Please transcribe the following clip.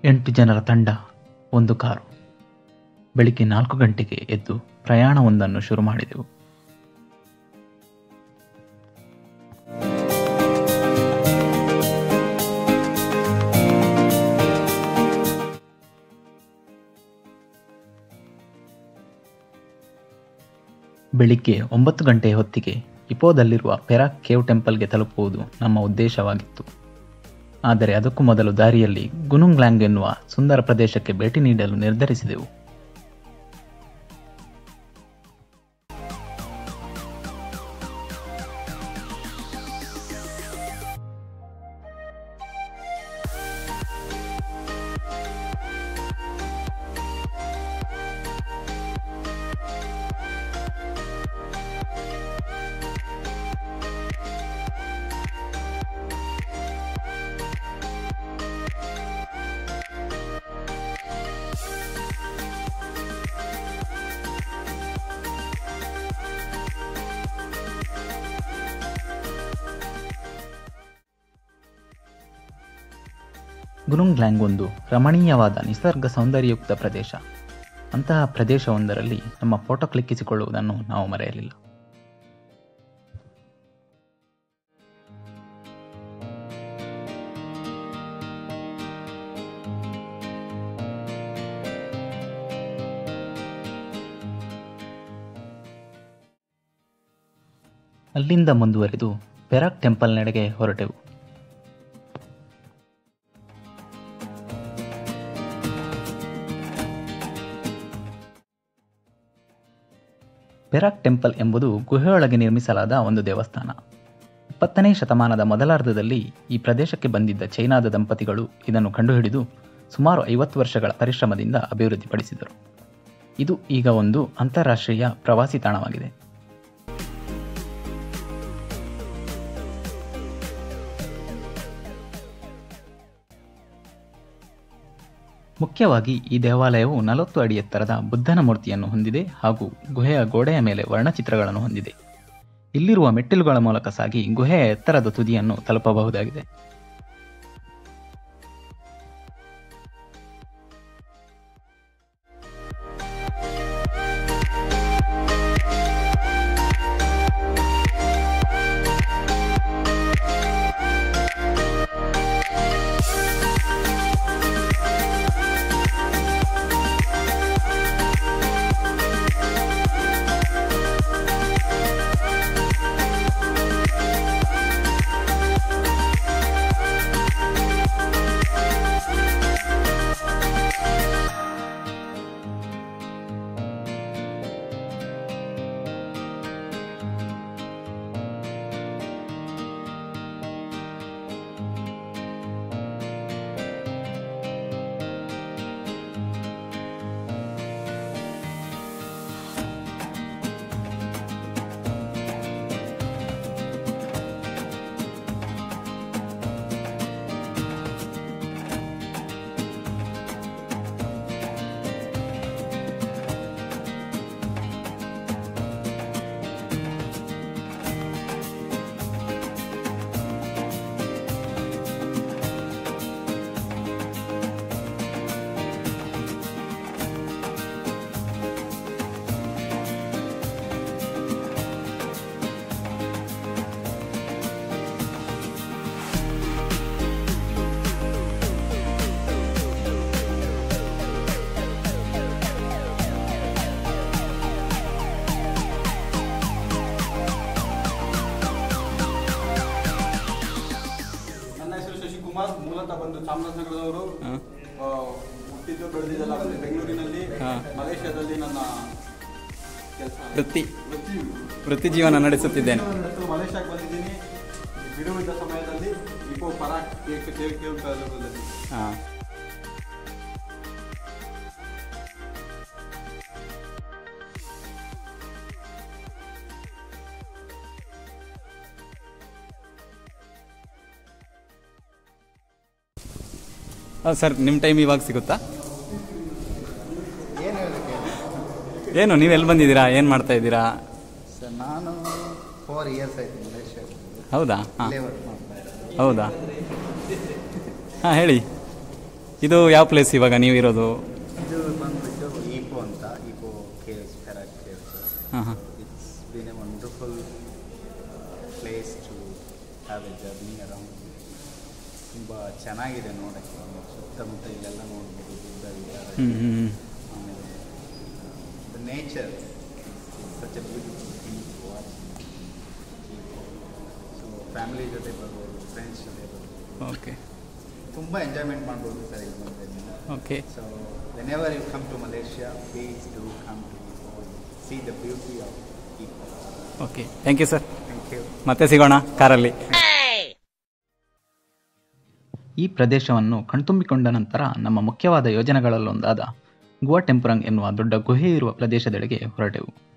ಎಂಟು ಜನರ ತಂಡ ಒಂದು ಕಾರು ಬೆಳಿಗ್ಗೆ ನಾಲ್ಕು ಗಂಟೆಗೆ ಎದ್ದು ಪ್ರಯಾಣವೊಂದನ್ನು ಶುರು ಮಾಡಿದೆವು ಬೆಳಿಗ್ಗೆ ಒಂಬತ್ತು ಗಂಟೆಯ ಹೊತ್ತಿಗೆ ಇಪೋದಲ್ಲಿರುವ ಪೆರಾಕ್ ಕೇವ್ ಟೆಂಪಲ್ಗೆ ತಲುಪುವುದು ನಮ್ಮ ಉದ್ದೇಶವಾಗಿತ್ತು ಆದರೆ ಅದಕ್ಕೂ ಮೊದಲು ದಾರಿಯಲ್ಲಿ ಗುನುಂಗ್ಲ್ಯಾಂಗ್ ಎನ್ನುವ ಸುಂದರ ಪ್ರದೇಶಕ್ಕೆ ಭೇಟಿ ನೀಡಲು ನಿರ್ಧರಿಸಿದೆವು ಗುನುಂಗ್ಲ್ಯಾಂಗ್ ಒಂದು ರಮಣೀಯವಾದ ನಿಸರ್ಗ ಸೌಂದರ್ಯಯುಕ್ತ ಪ್ರದೇಶ ಅಂತಹ ಪ್ರದೇಶವೊಂದರಲ್ಲಿ ನಮ್ಮ ಫೋಟೋ ಕ್ಲಿಕ್ಕಿಸಿಕೊಳ್ಳುವುದನ್ನು ನಾವು ಮರೆಯಲಿಲ್ಲ ಅಲ್ಲಿಂದ ಮುಂದುವರೆದು ಪೆರಾಕ್ ಟೆಂಪಲ್ ನೆಡೆಗೆ ಹೊರಟೆವು ಪೆರಾಕ್ ಟೆಂಪಲ್ ಎಂಬುದು ಗುಹೆಯೊಳಗೆ ನಿರ್ಮಿಸಲಾದ ಒಂದು ದೇವಸ್ಥಾನ ಇಪ್ಪತ್ತನೇ ಶತಮಾನದ ಮೊದಲಾರ್ಧದಲ್ಲಿ ಈ ಪ್ರದೇಶಕ್ಕೆ ಬಂದಿದ್ದ ಚೈನಾದ ದಂಪತಿಗಳು ಇದನ್ನು ಕಂಡುಹಿಡಿದು ಸುಮಾರು ಐವತ್ತು ವರ್ಷಗಳ ಪರಿಶ್ರಮದಿಂದ ಅಭಿವೃದ್ಧಿಪಡಿಸಿದರು ಇದು ಈಗ ಒಂದು ಅಂತಾರಾಷ್ಟ್ರೀಯ ಪ್ರವಾಸಿ ತಾಣವಾಗಿದೆ ಮುಖ್ಯವಾಗಿ ಈ ದೇವಾಲಯವು ನಲವತ್ತು ಅಡಿ ಎತ್ತರದ ಬುದ್ಧನ ಮೂರ್ತಿಯನ್ನು ಹೊಂದಿದೆ ಹಾಗೂ ಗುಹೆಯ ಗೋಡೆಯ ಮೇಲೆ ವರ್ಣಚಿತ್ರಗಳನ್ನು ಹೊಂದಿದೆ ಇಲ್ಲಿರುವ ಮೆಟ್ಟಿಲುಗಳ ಮೂಲಕ ಸಾಗಿ ಗುಹೆಯ ಎತ್ತರದ ತುದಿಯನ್ನು ತಲುಪಬಹುದಾಗಿದೆ ನನ್ನ ಹೆಸರು ಶಶಿಕುಮಾರ್ ಮೂಲತಃ ಬಂದು ಚಾಮರಾಜನಗರದವರು ಆ, ಹುಟ್ಟಿದ್ದು ಬೆಳೆದಿದ್ದೆಲ್ಲ ಬೆಂಗಳೂರಿನಲ್ಲಿ ಮಲೇಷ್ಯಾದಲ್ಲಿ ನನ್ನ ಕೆಲಸ ವೃತ್ತಿ ವೃತ್ತಿ ವೃತ್ತಿ ಜೀವನ ನಡೆಸುತ್ತಿದ್ದೇನೆ ಇವತ್ತು ಮಲೇಷ್ಯಾಕ್ಕೆ ಬಂದಿದ್ದೀನಿ ಬಿಡುವಿದ್ದ ಸಮಯದಲ್ಲಿ ಇಪೋ ಪರಾಕ್ ಕೇಕ್ ಕೇಕ್ ಕೇಕ್ ಕಾಲದಲ್ಲಿ ಹಾಂ ಹೌದು ಸರ್ ನಿಮ್ಮ ಟೈಮ್ ಇವಾಗ ಸಿಗುತ್ತಾ ಏನು ಹೇಳಕ್ಕೆ ಏನು ನೀವು ಎಲ್ಲಿ ಬಂದಿದ್ದೀರಾ ಏನು ಮಾಡ್ತಾ ಇದ್ದೀರಾ ಸರ್ ನಾನು ಫೋರ್ ಇಯರ್ಸ್ ಆಯ್ತು ಮಲೇಷ್ಯಾಗೆ ಬಂದು ಹೌದಾ ಹಾಂ ಇಲ್ಲೇ ವರ್ಕ್ ಮಾಡ್ತಾ ಇರೋದು ಹೌದಾ ಹಾಂ ಹೇಳಿ ಇದು ಯಾವ ಪ್ಲೇಸ್ ಇವಾಗ ನೀವಿರೋದು ಇದು ಬಂದ್ಬಿಟ್ಟು ಈಪೋ ಅಂತ ಈಪೋ ಕೇವ್ಸ್ ಫೆರಾಕ್ ಕೇವ್ಸ್ ಹಾಂ ಹಾಂ it's been a wonderful place to have a journey around ತುಂಬ ಚೆನ್ನಾಗಿದೆ ನೋಡೋಕ್ಕೆ ಸುತ್ತಮುತ್ತ ಇಲ್ಲೆಲ್ಲ ನೋಡ್ಬೋದು ಗುಡ್ಡ ಗಿಡ ಹ್ಞೂ ಹ್ಞೂ ಆಮೇಲೆ the nature such a beautiful thing to watch so family ಜೊತೆ ಬರ್ಬೋದು ಫ್ರೆಂಡ್ಸ್ ಜೊತೆ ಬರ್ಬೋದು ಓಕೆ ತುಂಬ ಎಂಜಾಯ್ಮೆಂಟ್ ಮಾಡ್ಬೋದು ಸರ್ ಇಲ್ಲಿ ಬಂದರೆ okay so whenever you come to Malaysia please do come to see the beauty of people okay thank you sir thank you ಮತ್ತೆ ಸಿಗೋಣ ಕಾರಲ್ಲಿ ಈ ಪ್ರದೇಶವನ್ನು ಕಣ್ತುಂಬಿಕೊಂಡ ನಂತರ ನಮ್ಮ ಮುಖ್ಯವಾದ ಯೋಜನೆಗಳಲ್ಲೊಂದಾದ ಗುವಾ ಟೆಂಪುರಂಗ್ ಎನ್ನುವ ದೊಡ್ಡ ಗುಹೆ ಇರುವ ಪ್ರದೇಶದೆಡೆಗೆ ಹೊರಟೆವು